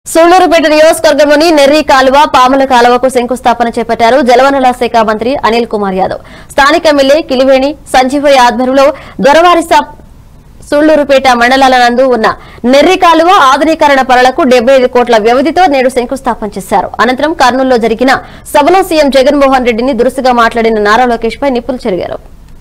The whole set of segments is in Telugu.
సూళ్లూరుపేట నియోజకవర్గంలోని నెర్రి కాలువ పాముల కాలువకు శంకుస్థాపన చేపట్టారు జలవనరుల శాఖ మంత్రి అనిల్ కుమార్ యాదవ్ స్థానిక ఎమ్మెల్యే కిలివేణి సంజీవయ్య ఆధ్వర్యంలో దొరవారిస సూళ్లూరుపేట మండలాల నందు ఉన్న నెర్రి కాలువ ఆధునీకరణ పనులకు డెబ్బై ఐదు కోట్ల వ్యవధితో నేడు శంకుస్థాపన చేశారు అనంతరం కర్నూలులో జరిగిన సభలో సీఎం జగన్మోహన్ రెడ్డిని దురుసుగా మాట్లాడిన నారా లోకేష్ పై నిప్పులు చెరిగారు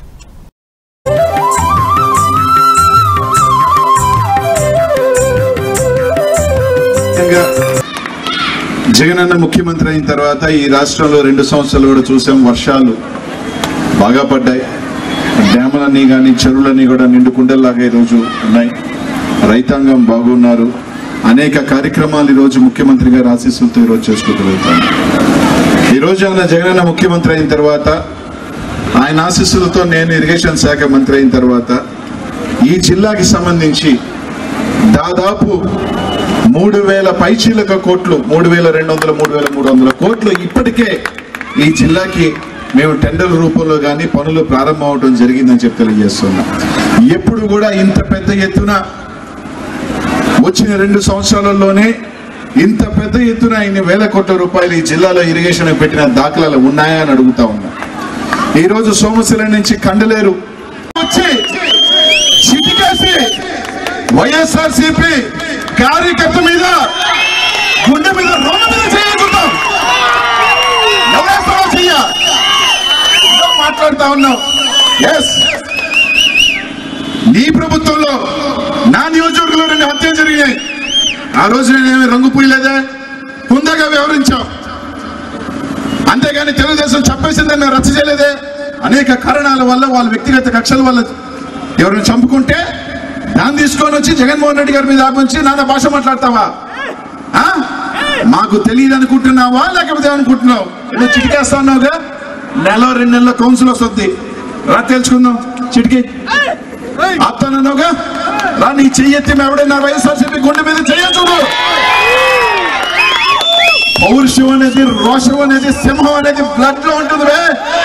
ముఖ్యంగా జగనన్న ముఖ్యమంత్రి అయిన తర్వాత ఈ రాష్ట్రంలో రెండు సంవత్సరాలు కూడా చూసాం వర్షాలు బాగా పడ్డాయి డ్యాములన్నీ కానీ చెరువులన్నీ కూడా నిండు కుండల్లాగా ఈరోజు ఉన్నాయి రైతాంగం బాగున్నారు అనేక కార్యక్రమాలు ఈరోజు ముఖ్యమంత్రి గారి ఆశీస్సులతో ఈరోజు చేసుకోగలుగుతాను ఈరోజు ఆయన జగనన్న ముఖ్యమంత్రి అయిన తర్వాత ఆయన ఆశీస్సులతో నేను ఇరిగేషన్ శాఖ మంత్రి అయిన తర్వాత ఈ జిల్లాకి సంబంధించి దాదాపు మూడు వేల పైచీలక కోట్లు మూడు వేల రెండు వందల మూడు వేల మూడు వందల కోట్లు ఇప్పటికే ఈ జిల్లాకి మేము టెండర్ రూపంలో కానీ పనులు ప్రారంభం అవడం జరిగిందని చెప్పి తెలియజేస్తున్నాం ఎప్పుడు కూడా ఇంత పెద్ద ఎత్తున వచ్చిన రెండు సంవత్సరాలలోనే ఇంత పెద్ద ఎత్తున ఇన్ని వేల కోట్ల రూపాయలు ఈ జిల్లాలో ఇరిగేషన్ పెట్టిన దాఖలాలు ఉన్నాయా అని అడుగుతా ఉన్నా ఈ రోజు సోమశిల నుంచి కండలేరు వచ్చి చిటికేసి వైఎస్ఆర్ సిపి కార్యకర్త మీద గుండె మీద రోడ్డు మీద చేయించుకుంటాం ఎవరేస్తావో చెయ్య ఏదో మాట్లాడుతా ఉన్నాం ఎస్ నీ ప్రభుత్వంలో నా నియోజకవర్గంలో రెండు హత్యలు జరిగినాయి ఆ రోజు నేనేమి రంగు పూయలేదే హుందాగా వివరించాం అంతేగాని తెలుగుదేశం చెప్పేసిందని నేను రచ్చ చేయలేదే అనేక కారణాల వల్ల వాళ్ళ వ్యక్తిగత కక్షల వల్ల ఎవరిని చంపుకుంటే దాన్ని తీసుకొని వచ్చి జగన్మోహన్ రెడ్డి గారి మీద ఆపించి నాన్న భాష మాట్లాడతావా ఆ? మాకు తెలియదు అనుకుంటున్నావా లేకపోతే అనుకుంటున్నావు నువ్వు చిటికేస్తా ఉన్నావుగా నెల రెండు నెలల కౌన్సిల్ వస్తుంది రా తెలుసుకుందాం చిటికి ఆపుతానన్నావుగా రా నీ చెయ్యెత్తి ఎవడైనా వైఎస్ఆర్సీపీ గుండె మీద చెయ్యొచ్చు పౌరుషం అనేది రోషం అనేది సింహం అనేది బ్లడ్ లో ఉంటుంది బే.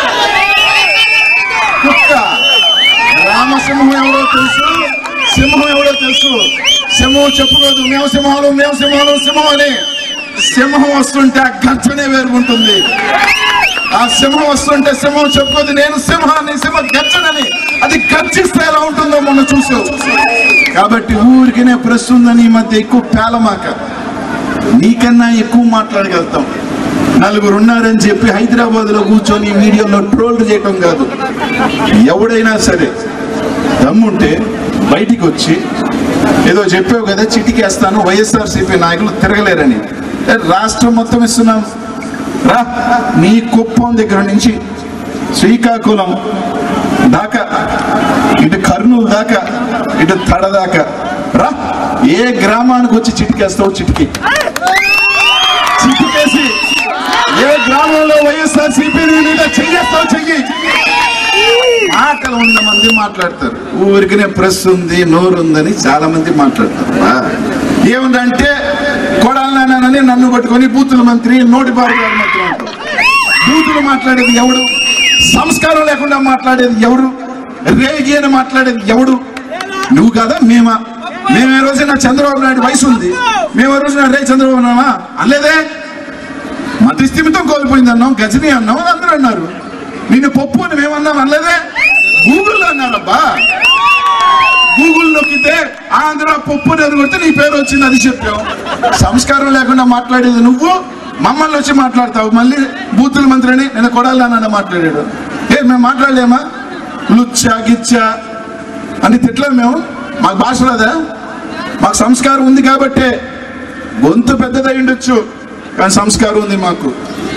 కుక్క రామసింహం ఎవరో తెలుసు సింహం ఎవరో తెలుసు సింహం చెప్పుకోదు మేము సింహాలు మేము సింహాలు సింహం అని సింహం వస్తుంటే ఆ గర్జనే వేరు ఉంటుంది ఆ సింహం వస్తుంటే సింహం చెప్పుకోదు నేను సింహాన్ని సింహ గర్జనని అది గర్జిస్తే ఎలా ఉంటుందో మనం చూసాం కాబట్టి ఊరికినే ప్రెస్ ఉందని ఈ మధ్య ఎక్కువ పేలమాక నీకన్నా ఎక్కువ మాట్లాడగలుగుతాం నలుగురు ఉన్నారని చెప్పి హైదరాబాద్ లో కూర్చొని మీడియాలో ట్రోల్ చేయటం కాదు ఎవడైనా సరే దమ్ముంటే బయటికి వచ్చి ఏదో చెప్పావు కదా చిటికేస్తాను వైఎస్ఆర్ సిపి నాయకులు తిరగలేరని ఏ, రాష్ట్రం మొత్తం ఇస్తున్నాం రా నీ కుప్పం దగ్గర నుంచి శ్రీకాకుళం దాకా ఇటు కర్నూలు దాకా ఇటు తడ దాకా రా ఏ గ్రామానికి వచ్చి చిటికేస్తావు చిటికి చిటికేసి ఏ గ్రామంలో వైఎస్ఆర్ సిపి మీద చెయ్యేస్తావు చెయ్యి మాటలు వంద మంది మాట్లాడతారు ఊరికినే ప్రెస్ ఉంది నోరు ఉందని చాలా మంది మాట్లాడతారు ఆ, ఏముందంటే కొడాలని నన్ను పట్టుకొని బూతుల మంత్రి నోటి బారుగారు మంత్రి అంటారు బూతులు మాట్లాడేది ఎవడు సంస్కారం లేకుండా మాట్లాడేది ఎవడు రేగి అని మాట్లాడేది ఎవడు నువ్వు కదా మేమా మేము ఏ రోజైనా చంద్రబాబు నాయుడు వయసు ఉంది మేము ఏ రోజున రే చంద్రబాబు నామా అనలేదే మతిస్థిమితం కోల్పోయింది అన్నాం గజని అన్నాం అని అందరూ అన్నారు నిన్ను పప్పు అని మేమన్నాం అనలేదే గూగుల్లో అన్నారబ్బా గూగుల్ నొక్కితే ఆంధ్ర పప్పు అని కొడితే నీ పేరు వచ్చింది అది చెప్పావు సంస్కారం లేకుండా మాట్లాడేది నువ్వు మమ్మల్ని వచ్చి మాట్లాడతావు మళ్ళీ బూతుల మంత్రి అని నేను కొడాలన్నా మాట్లాడాడు ఏ మేము మాట్లాడలేమా లుచ్చా గిచ్చా అని తిట్లేదు మేము మాకు భాష రాదా మాకు సంస్కారం ఉంది కాబట్టే గొంతు పెద్దదై ఉండొచ్చు కానీ సంస్కారం ఉంది మాకు